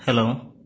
hello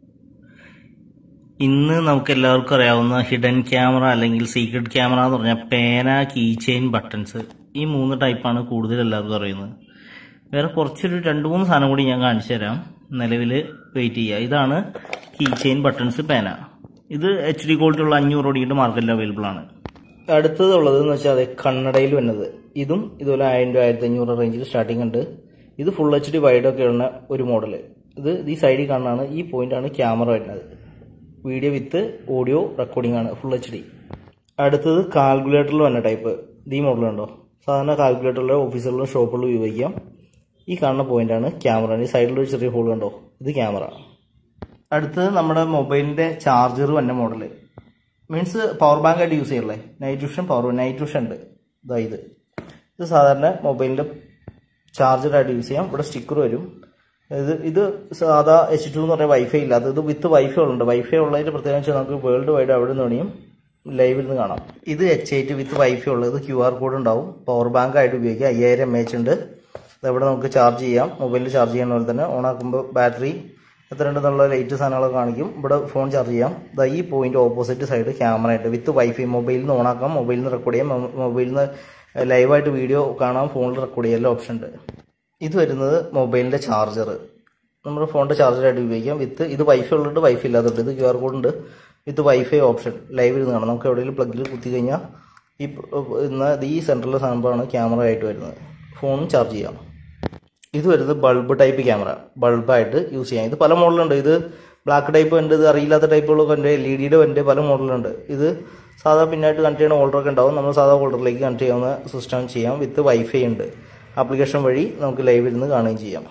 ഇന്ന് നമുക്ക് എല്ലാവർക്കും അറിയാവുന്ന ഹിഡൻ ക്യാമറ അല്ലെങ്കിൽ സീക്രട്ട് ക്യാമറ എന്ന് പറഞ്ഞാൽ പേന കീ ചെയിൻ ബട്ടൺസ് ഈ മൂന്ന് ടൈപ്പാണ് കൂടുതൽ എല്ലാവർക്കും അറിയുന്നത് വേറെ കുറച്ചൊരു രണ്ട് മൂന്ന് സാധനം കൂടി ഞാൻ കാണിച്ചു തരാം നിലവിൽ വെയിറ്റ് ചെയ്യുക ഇതാണ് കീ ചെയിൻ ബട്ടൺസ് പേന ഇത് എച്ച് ഡി ക്വാളിറ്റി ഉള്ള അഞ്ഞൂറ് ഓടിയിട്ട് മാർക്കറ്റിൽ അവൈലബിൾ ആണ് അടുത്തതുള്ളത് എന്ന് വെച്ചാൽ അതെ കണ്ണടയിൽ വരുന്നത് ഇതും ഇതുപോലെ ആയിരം രൂപ ആയിരത്തി അഞ്ഞൂറ് റേഞ്ചിൽ സ്റ്റാർട്ടിംഗ് ഉണ്ട് ഇത് ഫുൾ എച്ച് ഡി വൈഡൊക്കെ ഉള്ള ഒരു മോഡൽ ഇത് ഈ സൈഡിൽ കാണുന്നതാണ് ഈ പോയിന്റാണ് ക്യാമറ വരുന്നത് വീഡിയോ വിത്ത് ഓഡിയോ റെക്കോർഡിംഗ് ആണ് ഫുൾ എച്ച് ഡി അടുത്തത് കാൽക്കുലേറ്ററിൽ വന്ന ടൈപ്പ് ഈ മോഡൽ ഉണ്ടോ സാധാരണ കാൽക്കുലേറ്ററിലെ ഓഫീസുകളിലും ഷോപ്പുകളിലും ഉപയോഗിക്കാം ഈ കാണുന്ന പോയിന്റാണ് ക്യാമറ ഈ സൈഡിൽ ഒരു ചെറിയ ഹോൾ കണ്ടോ ഇത് ക്യാമറ അടുത്തത് നമ്മുടെ മൊബൈലിന്റെ ചാർജർ വന്ന മോഡൽ മീൻസ് പവർ ബാങ്ക് ആയിട്ട് യൂസ് ചെയ്യല്ലേ night vision power night vision ഉണ്ട് ഇതാ ഇത് ഇത് സാധാരണ മൊബൈലിന്റെ ചാർജറായിട്ട് യൂസ് ചെയ്യാം ഇവിടെ സ്റ്റിക്കർ വരും ഇത് ഇത് സാധാ എച്ച് ടു എന്ന് പറഞ്ഞാൽ വൈഫൈ ഇല്ലാത്ത ഇത് വിത്ത് വൈഫൈ ഉള്ളുണ്ട് വൈഫൈ ഉള്ളതിന്റെ പ്രത്യേകത വെച്ചാൽ നമുക്ക് വേൾഡ് വൈഡ് അവിടെ നിന്ന് വേണിയും ലൈവിൽ നിന്ന് കാണാം ഇത് എച്ച് എയ്റ്റ് വിത്ത് വൈഫൈ ഉള്ളത് ക്യു ആർ കോഡ് ഉണ്ടാവും പവർ ബാങ്ക് ആയിട്ട് ഉപയോഗിക്കാം അയ്യായിരം എം എച്ച് ഉണ്ട് ഇതെവിടെ നമുക്ക് ചാർജ് ചെയ്യാം മൊബൈലിൽ ചാർജ് ചെയ്യുന്ന പോലെ തന്നെ ഓൺ ആക്കുമ്പോൾ ബാറ്ററി എത്ര ഉണ്ടെന്നുള്ള ലൈറ്റ് സാധനങ്ങളൊക്കെ കാണിക്കും ഇവിടെ ഫോൺ ചാർജ് ചെയ്യാം ദാ ഈ പോയിന്റ് ഓപ്പോസിറ്റ് സൈഡ് ക്യാമറ ആയിട്ട് വിത്ത് വൈഫൈ മൊബൈലിൽ നിന്ന് ഓണാക്കാം മൊബൈലിൽ നിന്ന് റെക്കോർഡ് ചെയ്യാം മൊബൈലിൽ നിന്ന് ലൈവായിട്ട് വീഡിയോ കാണാം ഫോണിൽ റെക്കോർഡ് ചെയ്യാൻ ഓപ്ഷൻ ഉണ്ട് ഇത് വരുന്നത് മൊബൈലിന്റെ ചാർജർ നമ്മുടെ ഫോണിന്റെ ചാർജറായിട്ട് ഉപയോഗിക്കാം വിത്ത് ഇത് വൈഫൈ ഉള്ളുണ്ട് വൈഫൈ ഇല്ലാത്തതുണ്ട് ഇത് ക്യു ആർ കോഡ് ഉണ്ട് വിത്ത് വൈഫൈ ഓപ്ഷൻ ലൈവിൽ നിന്ന് കാണാം നമുക്ക് എവിടെയെങ്കിലും പ്ലഗിൽ കുത്തി കഴിഞ്ഞാൽ ഈ ഇന്ന് ഈ സെൻട്രലിലെ സാധനമാണ് ക്യാമറ ആയിട്ട് വരുന്നത് ഫോണും ചാർജ് ചെയ്യാം ഇത് വരുന്നത് ബൾബ് ടൈപ്പ് ക്യാമറ ബൾബായിട്ട് യൂസ് ചെയ്യാം ഇത് പല മോഡലുണ്ട് ഇത് ബ്ലാക്ക് ടൈപ്പ് ഉണ്ട് ഇത് അറിയില്ലാത്ത ടൈപ്പുകളൊക്കെ ഉണ്ട് എൽ ഇ ഡിയുടെ ഉണ്ട് പല മോഡലുണ്ട് ഇത് സാധാ പിന്നായിട്ട് കണക്ട് ചെയ്യുന്ന ഹോൾഡറൊക്കെ ഉണ്ടാവും നമ്മൾ സാധാ ഹോൾഡറിലേക്ക് കണക്ട് ചെയ്യാവുന്ന സിസ്റ്റം ചെയ്യാം വിത്ത് വൈഫൈ ഉണ്ട് ആപ്ലിക്കേഷൻ വഴി നമുക്ക് ലൈവിൽ നിന്ന് കാണുകയും ചെയ്യാം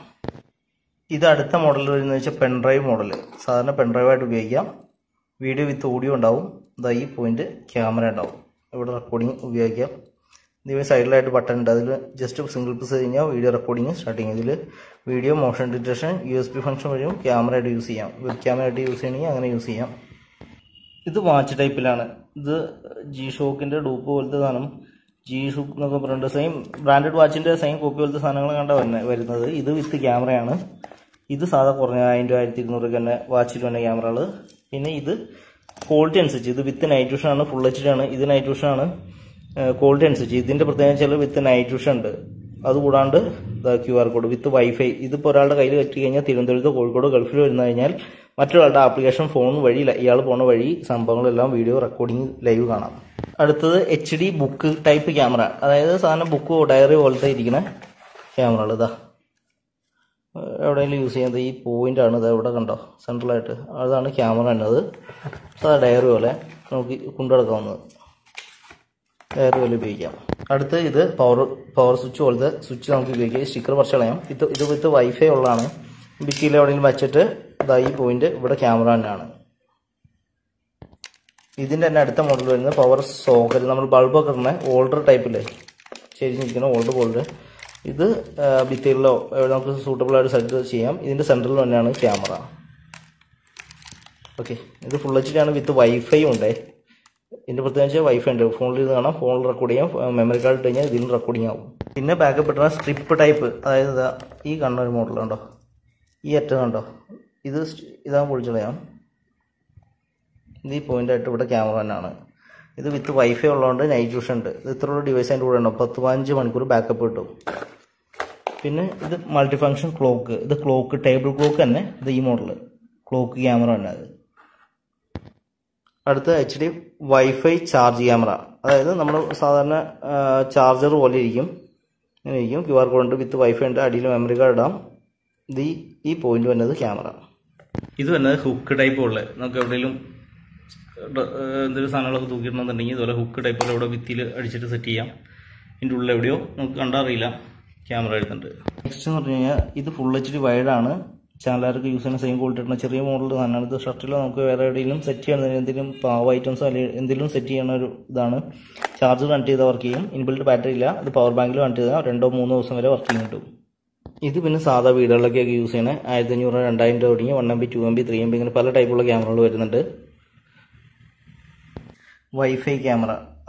ഇത് അടുത്ത മോഡൽ വരുന്നത് വെച്ചാൽ പെൻഡ്രൈവ് മോഡൽ സാധാരണ പെൻഡ്രൈവായിട്ട് ഉപയോഗിക്കാം വീഡിയോ വിത്ത് ഓഡിയോ ഉണ്ടാവും ഇതാ ഈ പോയിന്റ് ക്യാമറ ഉണ്ടാവും ഇവിടെ റെക്കോർഡിംഗ് ഉപയോഗിക്കാം ഇതിന് സൈഡിലായിട്ട് ബട്ടൺ ഉണ്ട് അതിൽ ജസ്റ്റ് സിംഗിൾ പ്രസ് കഴിഞ്ഞാൽ വീഡിയോ റെക്കോർഡിംഗ് സ്റ്റാർട്ടിങ് ഇതിൽ video motion detection U S P function വഴിയും ക്യാമറ ആയിട്ട് യൂസ് ചെയ്യാം വെബ് ക്യാമറ ആയിട്ട് യൂസ് ചെയ്യണമെങ്കിൽ അങ്ങനെ യൂസ് ചെയ്യാം ഇത് വാച്ച് ടൈപ്പിലാണ് ഇത് ജി ഷോക്കിൻ്റെ ഡൂപ്പ് പോലത്തെ സാധനം ജി ഷോക്ക് എന്നൊക്കെ പറഞ്ഞിട്ട് സെയിം ബ്രാൻഡഡ് വാച്ചിൻ്റെ സെയിം കോപ്പി പോലത്തെ സാധനങ്ങൾ കണ്ട വരുന്നത് ഇത് വിത്ത് ക്യാമറയാണ് ഇത് സാധാ കുറഞ്ഞ ആയിരം രൂപ ആയിരത്തി ഇരുന്നൂറ് തന്നെ വാച്ചിൽ വന്ന ക്യാമറകൾ പിന്നെ ഇത് ക്വാളിറ്റി അനുസരിച്ച് ഇത് വിത്ത് നൈറ്റ് വിഷൻ ആണ് ഫുൾ എച്ച് ഡി ആണ് ഇത് നൈറ്റ് വിഷൻ ആണ് ക്വാളിറ്റി അനുസരിച്ച് ഇതിന്റെ പ്രത്യേകത വെച്ചാൽ വിത്ത് നൈറ്റ് വിഷൻ ഉണ്ട് അതുകൂടാണ്ട് Q R code with wifi ഇതിപ്പോൾ ഒരാളുടെ കയ്യിൽ കെട്ടി കഴിഞ്ഞാൽ തിരുവനന്തപുരത്ത് കോഴിക്കോട് ഗൾഫിൽ വരുന്ന കഴിഞ്ഞാൽ മറ്റൊരാളുടെ ആപ്ലിക്കേഷൻ ഫോൺ വഴി ഇയാൾ പോണ വഴി സംഭവങ്ങളെല്ലാം വീഡിയോ റെക്കോർഡിംഗ് ലൈവ് കാണാം അടുത്തത് H D book type camera അതായത് സാധാരണ ബുക്ക് ഡയറി പോലത്തെ ഇരിക്കുന്ന ക്യാമറകൾ ഇതാ എവിടെയെങ്കിലും യൂസ് ചെയ്യുന്നത് ഈ പോയിന്റ് ആണ് ഇത് എവിടെ കണ്ടോ സെൻട്രലായിട്ട് അതാണ് ക്യാമറ എന്നത് സാധാ ഡയറി പോലെ നമുക്ക് കൊണ്ടുനടക്കാവുന്നത് ഡയറി പോലെ ഉപയോഗിക്കാം അടുത്ത് ഇത് പവർ പവർ സ്വിച്ച് പോലത്തെ സ്വിച്ച് നമുക്ക് ഉപയോഗിക്കാം സ്റ്റിക്കർ പറിച്ച് കളയാം ഇത് ഇത് വിത്ത് വൈഫൈ ഉള്ളതാണ് ഭിത്തിയിൽ എവിടെയെങ്കിലും വെച്ചിട്ട് ഇതാ ഈ പോയിന്റ് ഇവിടെ ക്യാമറ തന്നെയാണ് ഇതിന്റെ തന്നെ അടുത്ത മോഡൽ വരുന്നത് പവർ സോക്കറ്റ് നമ്മൾ ബൾബൊക്കെ ഇടുന്ന ഓൾഡർ ടൈപ്പില്ലേ ചെരിഞ്ഞിരിക്കുന്ന ഓൾഡർ ബോൾഡ് ഇത് ഭിത്തിയിലോ നമുക്ക് സൂട്ടബിൾ ആയിട്ട് സെറ്റ് ചെയ്യാം ഇതിന്റെ സെൻട്രൽ തന്നെയാണ് ക്യാമറ ഓക്കെ ഇത് ഫുൾ എച്ച് ഡി ആണ് വിത്ത് വൈഫൈ ഉണ്ടേ ഇതിന്റെ പ്രത്യേകിച്ച് വൈഫൈ ഉണ്ട് ഫോണിൽ ഇരുന്ന് കാണാം ഫോണിൽ റെക്കോർഡ് ചെയ്യാം മെമ്മറി കാർഡ് ഇട്ട് കഴിഞ്ഞാൽ ഇതിൽ റെക്കോർഡിംഗ് ആവും പിന്നെ ബാക്കപ്പ് ഇട്ടുന്ന സ്ട്രിപ്പ് ടൈപ്പ് അതായത് ഈ കാണുന്ന ഒരു മോഡൽ ഉണ്ടോ ഈ അറ്റം കണ്ടോ ഇത് ഇതാ പൊളിച്ചളയാം ഇത് ഈ പോയിന്റ് ആയിട്ട് ഇവിടെ ക്യാമറ തന്നെയാണ് ഇത് വിത്ത് വൈഫൈ ഉള്ളതുകൊണ്ട് നൈറ്റ് വിഷൻ ഉണ്ട് ഇത് ഇത്രയുള്ള ഡിവൈസ് അതിൻ്റെ കൂടെ ഉണ്ടാവും പത്ത് പതിനഞ്ച് മണിക്കൂർ ബാക്കപ്പ് കിട്ടും പിന്നെ ഇത് മൾട്ടി ഫങ്ഷൻ ക്ലോക്ക് ഇത് ക്ലോക്ക് ടേബിൾ ക്ലോക്ക് തന്നെ ഇത് ഈ മോഡൽ ക്ലോക്ക് ക്യാമറ തന്നെ അത് അടുത്ത H D wifi charge camera അതായത് നമ്മൾ സാധാരണ ചാർജർ പോലെ ഇരിക്കും ഇങ്ങനെ ഇരിക്കും ക്യു ആർ കോഡ് ഉണ്ട് വിത്ത് വൈഫൈ ഉണ്ട് അടിയിൽ മെമ്മറി കാർഡ് ഇടാം ഇത് ഈ പോയിന്റ് വരുന്നത് ക്യാമറ ഇത് വരുന്നത് ഹുക്ക് ടൈപ്പ് ഉള്ളത് നമുക്ക് എവിടെയെങ്കിലും എന്തെങ്കിലും സാധനങ്ങളൊക്കെ തൂക്കിയിടണമെന്നുണ്ടെങ്കിൽ ഇതുപോലെ ഹുക്ക് ടൈപ്പ് ഇവിടെ ഭിത്തിയിൽ അടിച്ചിട്ട് സെറ്റ് ചെയ്യാം ഇതിൻ്റെ ഉള്ളിൽ എവിടെയോ നമുക്ക് കണ്ടറിയില്ല ക്യാമറ എടുത്തിട്ടുണ്ട് നെക്സ്റ്റ് എന്ന് പറഞ്ഞു കഴിഞ്ഞാൽ ഇത് ഫുൾ എച്ച് ഡി വൈഡാണ് ചാനലുകാർക്ക് യൂസ് ചെയ്യുന്ന സെയിം ക്വാളിറ്റി ഉള്ള ചെറിയ മോഡൽ സാധനമാണ് ഇത് ഷർട്ടിൽ നമുക്ക് വേറെ എവിടെയെങ്കിലും സെറ്റ് ചെയ്യണമെങ്കിൽ എന്തെങ്കിലും പാവ ഐറ്റംസോ അല്ലെങ്കിൽ എന്തെങ്കിലും സെറ്റ് ചെയ്യണ ഒരു ഇതാണ് ചാർജർ കണക്ട് ചെയ്താൽ വർക്ക് ചെയ്യും ഇൻബിൽഡ് ബാറ്ററി ഇല്ല ഇത് പവർ ബാങ്കിൽ കണക്ട് ചെയ്താൽ രണ്ടോ മൂന്നോ ദിവസം വരെ വർക്കിംഗ് കിട്ടും ഇത് പിന്നെ സാധാ വീടുകളിലൊക്കെ യൂസ് ചെയ്യണേ ആയിരത്തി അഞ്ഞൂറ് രണ്ടായിരം രൂപ തുടങ്ങി one M B two M B three M B ഇങ്ങനെ പല ടൈപ്പുള്ള ക്യാമറകൾ വരുന്നുണ്ട് വൈഫൈ ക്യാമറ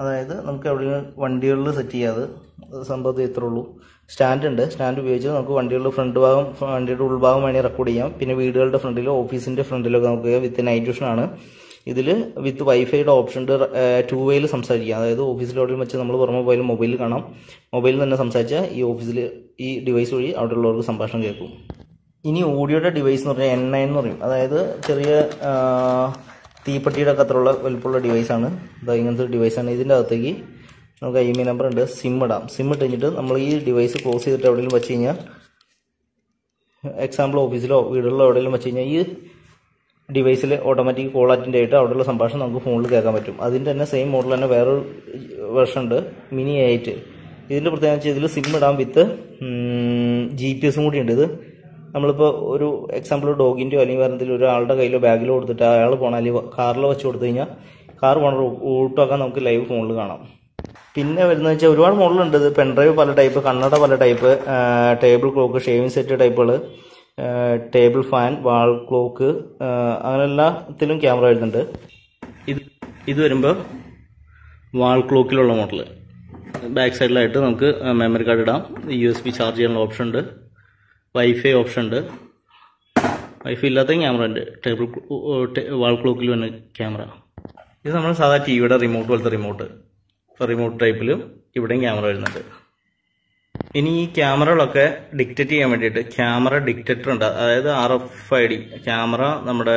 അതായത് നമുക്ക് എവിടെയും വണ്ടികളിൽ സെറ്റ് ചെയ്യാതെ സംഭവത്തിൽ ഇത്രേ ഉള്ളൂ സ്റ്റാൻഡ് ഉണ്ട് സ്റ്റാൻഡ് ഉപയോഗിച്ച് നമുക്ക് വണ്ടികളുടെ ഫ്രണ്ട് ഭാഗം വണ്ടിയുടെ ഉൾഭാഗം വേണമെങ്കിൽ റെക്കോർഡ് ചെയ്യാം പിന്നെ വീടുകളുടെ ഫ്രണ്ടിലോ ഓഫീസിൻ്റെ ഫ്രണ്ടിലൊക്കെ നമുക്ക് വിത്ത് നൈറ്റ് വിഷൻ ആണ് ഇതിൽ വിത്ത് വൈഫൈയുടെ ഓപ്ഷൻ ഉണ്ട് ടു വേയിൽ സംസാരിക്കാം അതായത് ഓഫീസിൽ എവിടെയും വെച്ച് നമ്മൾ പുറമെ പോയാലും മൊബൈലിൽ കാണാം മൊബൈലിൽ തന്നെ സംസാരിച്ചാൽ ഈ ഓഫീസിൽ ഈ ഡിവൈസ് വഴി അവിടെയുള്ളവർക്ക് സംഭാഷണം കേൾക്കും ഇനി ഓഡിയോയുടെ ഡിവൈസ് എന്ന് പറഞ്ഞാൽ എൻ നയൻ എന്ന് പറയും അതായത് ചെറിയ ആ, തീപ്പെട്ടിയുടെ ഒക്കെ അത്രയുള്ള വലുപ്പമുള്ള ഡിവൈസാണ് ഇതാ ഇങ്ങനത്തെ ഒരു ഡിവൈസാണ് ഇതിൻ്റെ അകത്തേക്ക് നമുക്ക് ഐ എം ഐ നമ്പർ ഉണ്ട് സിം ഇടാം സിം ഇട്ട് കഴിഞ്ഞിട്ട് നമ്മൾ ഈ ഡിവൈസ് ക്ലോസ് ചെയ്തിട്ട് എവിടെയെങ്കിലും വെച്ച് കഴിഞ്ഞാൽ എക്സാമ്പിൾ ഓഫീസിലോ വീടുകളിലോ എവിടെയെങ്കിലും വെച്ച് കഴിഞ്ഞാൽ ഈ ഡിവൈസിൽ ഓട്ടോമാറ്റിക് കോൾ അറ്റൻഡ് ആയിട്ട് അവിടെയുള്ള സംഭാഷണം നമുക്ക് ഫോണിൽ കേൾക്കാൻ പറ്റും അതിൻ്റെ തന്നെ സെയിം മോഡൽ തന്നെ വേറൊരു വെർഷൻ ഉണ്ട് മിനി എയ്റ്റ് ഇതിൻ്റെ പ്രത്യേകത വെച്ചാൽ ഇതിൽ സിം ഇടാൻ വിത്ത് ജി പി എസും കൂടി ഉണ്ട് ഇത് നമ്മളിപ്പോൾ ഒരു എക്സാമ്പിൾ ഡോഗിൻ്റെയോ അല്ലെങ്കിൽ വേറെ എന്തെങ്കിലും ഒരാളുടെ കയ്യിലോ ബാഗിലോ കൊടുത്തിട്ട് അയാൾ പോകണം കാറിലോ വെച്ച് കൊടുത്തു കഴിഞ്ഞാൽ കാർ പോണ റൂട്ടൊക്കെ നമുക്ക് ലൈവ് ഫോണിൽ കാണാം പിന്നെ വരുന്നത് വെച്ചാൽ ഒരുപാട് മോഡലുണ്ട് ഇത് പെൻഡ്രൈവ് പല ടൈപ്പ് കണ്ണട പല type table clock shaving set ടൈപ്പുകൾ ടേബിൾ ഫാൻ വാൾ ക്ലോക്ക് അങ്ങനെ എല്ലാത്തിലും ക്യാമറ വരുന്നുണ്ട് ഇത് ഇത് വരുമ്പോൾ വാൾ ക്ലോക്കിലുള്ള മോഡൽ ബാക്ക് സൈഡിലായിട്ട് നമുക്ക് മെമ്മറി കാർഡ് ഇടാം യു എസ് ബി ചാർജ് ചെയ്യാനുള്ള ഓപ്ഷൻ ഉണ്ട് വൈഫൈ ഓപ്ഷൻ ഉണ്ട് വൈഫൈ ഇല്ലാത്ത ക്യാമറ ഉണ്ട് ടേബിൾ വാൾ ക്ലോക്കിൽ വന്ന ക്യാമറ ഇത് നമ്മൾ സാധാ ടി വിയുടെ റിമോട്ട് പോലത്തെ റിമോട്ട് റിമോട്ട് ടൈപ്പിലും ഇവിടെയും ക്യാമറ വരുന്നുണ്ട് ഇനി ഈ ക്യാമറകളൊക്കെ ഡിക്റ്റേറ്റ് ചെയ്യാൻ വേണ്ടിയിട്ട് ക്യാമറ ഡിക്റ്റേറ്റർ ഉണ്ട് അതായത് R F I D camera നമ്മുടെ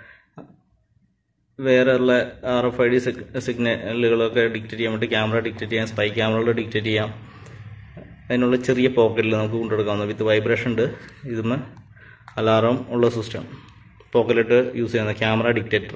വേറെ ഉള്ള ആർ എഫ് ഐ ഡി സിഗ്നലുകളൊക്കെ ഡിക്റ്റേറ്റ് ചെയ്യാൻ വേണ്ടി ക്യാമറ ഡിക്റ്റേറ്റ് ചെയ്യാം സ്പൈ ക്യാമറകൾ ഡിക്റ്റേറ്റ് ചെയ്യാം അതിനുള്ള ചെറിയ പോക്കറ്റിൽ നമുക്ക് കൊണ്ടെടുക്കാവുന്ന വിത്ത് വൈബ്രേഷൻ ഉണ്ട് ഇതുമ്മ അലാറം ഉള്ള സിസ്റ്റം പോക്കറ്റിലിട്ട് യൂസ് ചെയ്യുന്ന ക്യാമറ ഡിക്റ്റേറ്റർ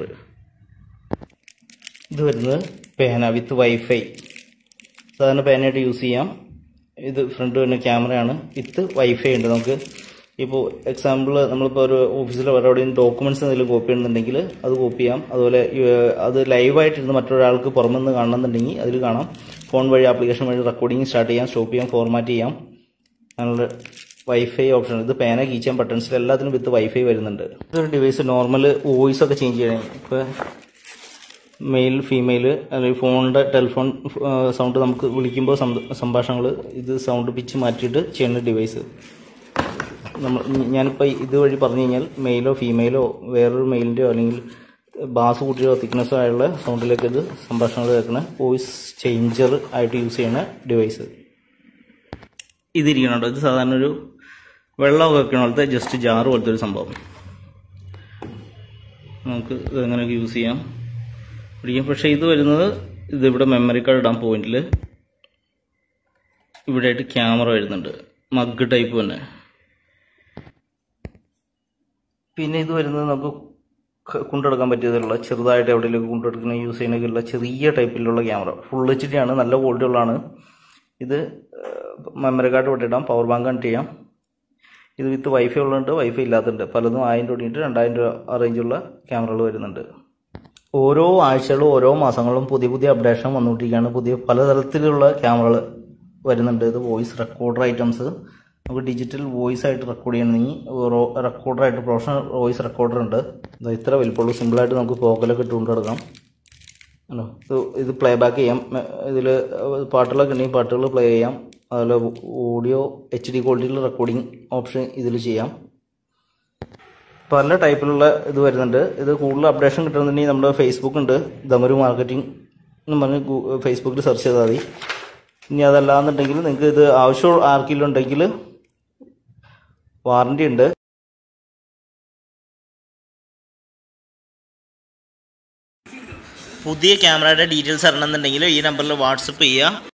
ഇത് വരുന്നത് പേന വിത്ത് വൈഫൈ സാധാരണ പേനയായിട്ട് യൂസ് ചെയ്യാം ഇത് ഫ്രണ്ട് വരുന്ന ക്യാമറയാണ് വിത്ത് വൈഫൈ ഉണ്ട് നമുക്ക് ഇപ്പോൾ എക്സാമ്പിൾ നമ്മളിപ്പോൾ ഒരു ഓഫീസിൽ വേറെ എവിടെയും ഡോക്യുമെന്റ്സ് എന്തെങ്കിലും കോപ്പി ചെയ്യുന്നുണ്ടെങ്കിൽ അത് കോപ്പി ചെയ്യാം അതുപോലെ ഏഹ്, അത് ലൈവായിട്ടിരുന്ന് മറ്റൊരാൾക്ക് പുറമെ നിന്ന് കാണണമെന്നുണ്ടെങ്കിൽ അതിൽ കാണാം ഫോൺ വഴി ആപ്ലിക്കേഷൻ വഴി റെക്കോർഡിംഗ് സ്റ്റാർട്ട് ചെയ്യാം സ്റ്റോപ്പ് ചെയ്യാം ഫോർമാറ്റ് ചെയ്യാം അങ്ങനെയുള്ള വൈഫൈ ഓപ്ഷൻ ഇത് പേന കീച്ചാൻ ബട്ടൺസിൽ എല്ലാത്തിനും വിത്ത് വൈഫൈ വരുന്നുണ്ട് ഇതൊരു ഡിവൈസ് നോർമൽ വോയിസ് ഒക്കെ ചേഞ്ച് ചെയ്യണം ഇപ്പോൾ മെയിൽ ഫീമെയിൽ അല്ലെങ്കിൽ ഫോണിൻ്റെ ടെലിഫോൺ സൗണ്ട് നമുക്ക് വിളിക്കുമ്പോൾ സംഭാഷണങ്ങൾ ഇത് സൗണ്ട് പിച്ച് മാറ്റിയിട്ട് ചെയ്യുന്ന ഡിവൈസ് നമ്മൾ ഞാനിപ്പോൾ ഇതുവഴി പറഞ്ഞു കഴിഞ്ഞാൽ മെയിലോ ഫീമെയിലോ വേറൊരു മെയിലിൻ്റെയോ അല്ലെങ്കിൽ ബാസ് കൂട്ടിയോ തിക്നെസ്സോ ആയുള്ള സൗണ്ടിലേക്ക് ഇത് സംഭാഷണങ്ങൾ കേൾക്കുന്ന വോയിസ് ചേഞ്ചർ ആയിട്ട് യൂസ് ചെയ്യുന്ന ഡിവൈസ് ഇതിരിക്കണുണ്ടോ ഇത് സാധാരണ ഒരു വെള്ളമൊക്കെ വെക്കണ പോലത്തെ ജസ്റ്റ് ജാറ് പോലത്തെ ഒരു സംഭവം നമുക്ക് ഇത് എങ്ങനെയൊക്കെ യൂസ് ചെയ്യാം പിടിക്കാം പക്ഷേ ഇത് വരുന്നത് ഇത് ഇവിടെ മെമ്മറി കാർഡ് ഇടാൻ പോയിന്റിൽ ഇവിടെ ആയിട്ട് ക്യാമറ വരുന്നുണ്ട് മഗ് ടൈപ്പ് തന്നെ പിന്നെ ഇത് വരുന്നത് നമുക്ക് ക- കൊണ്ടെടുക്കാൻ പറ്റിയതുള്ള ചെറുതായിട്ട് എവിടെയെങ്കിലും കൊണ്ടെടുക്കുന്ന യൂസ് ചെയ്യുന്നതിനുള്ള ചെറിയ ടൈപ്പിലുള്ള ക്യാമറ ഫുൾ എച്ച് ഡി ആണ് നല്ല ക്വാളിറ്റി ഉള്ളതാണ് ഇത് മെമ്മറി കാർഡ് ഇവിടെ ഇടാം പവർ ബാങ്ക് കണക്ട് ചെയ്യാം ഇത് വിത്ത് വൈഫൈ ഉള്ളതുണ്ട് വൈഫൈ ഇല്ലാത്തതുണ്ട് പലതും ആയിരം തുടങ്ങിയിട്ട് രണ്ടായിരം രൂപ ആ റേഞ്ചുള്ള ക്യാമറകൾ വരുന്നുണ്ട് ഓരോ ആഴ്ചകളും ഓരോ മാസങ്ങളും പുതിയ പുതിയ അപ്ഡേഷൻ വന്നുകൊണ്ടിരിക്കുകയാണ് പുതിയ പലതരത്തിലുള്ള ക്യാമറകൾ വരുന്നുണ്ട് ഇത് വോയിസ് റെക്കോർഡർ ഐറ്റംസ് നമുക്ക് ഡിജിറ്റൽ വോയിസ് ആയിട്ട് റെക്കോർഡ് ചെയ്യണമെങ്കിൽ റെക്കോർഡർ ആയിട്ട് പ്രൊഫഷണൽ വോയിസ് റെക്കോർഡർ ഉണ്ട് ഇത് ഇത്ര വലിപ്പമുള്ളൂ സിമ്പിളായിട്ട് നമുക്ക് പോക്കലൊക്കെ ഇട്ടുകൊണ്ട് കിടക്കാം ആണോ ഇത് ഇത് പ്ലേ ബാക്ക് ചെയ്യാം ഇതിൽ പാട്ടുകളൊക്കെ ഉണ്ടെങ്കിൽ പാട്ടുകൾ പ്ലേ ചെയ്യാം അതുപോലെ ഓഡിയോ എച്ച് ഡി ക്വാളിറ്റിയിൽ റെക്കോർഡിംഗ് ഓപ്ഷൻ ഇതിൽ ചെയ്യാം പല ടൈപ്പിലുള്ള ഇത് വരുന്നുണ്ട് ഇത് കൂടുതൽ അപ്ഡേഷൻ കിട്ടുന്നുണ്ടെങ്കിൽ നമ്മുടെ ഫേസ്ബുക്ക് ഉണ്ട് ദമരു മാർക്കറ്റിംഗ് എന്ന് പറഞ്ഞ് ഗൂ- ഫേസ്ബുക്കിൽ സെർച്ച് ചെയ്താൽ മതി ഇനി അതല്ലാന്നുണ്ടെങ്കിൽ നിങ്ങൾക്ക് ഇത് ആവശ്യം ആർക്കെങ്കിലും ഉണ്ടെങ്കിൽ വാറണ്ടി ഉണ്ട് പുതിയ ക്യാമറയുടെ ഡീറ്റെയിൽസ് അറിയണമെന്നുണ്ടെങ്കിൽ ഈ നമ്പറിൽ വാട്സപ്പ് ചെയ്യുക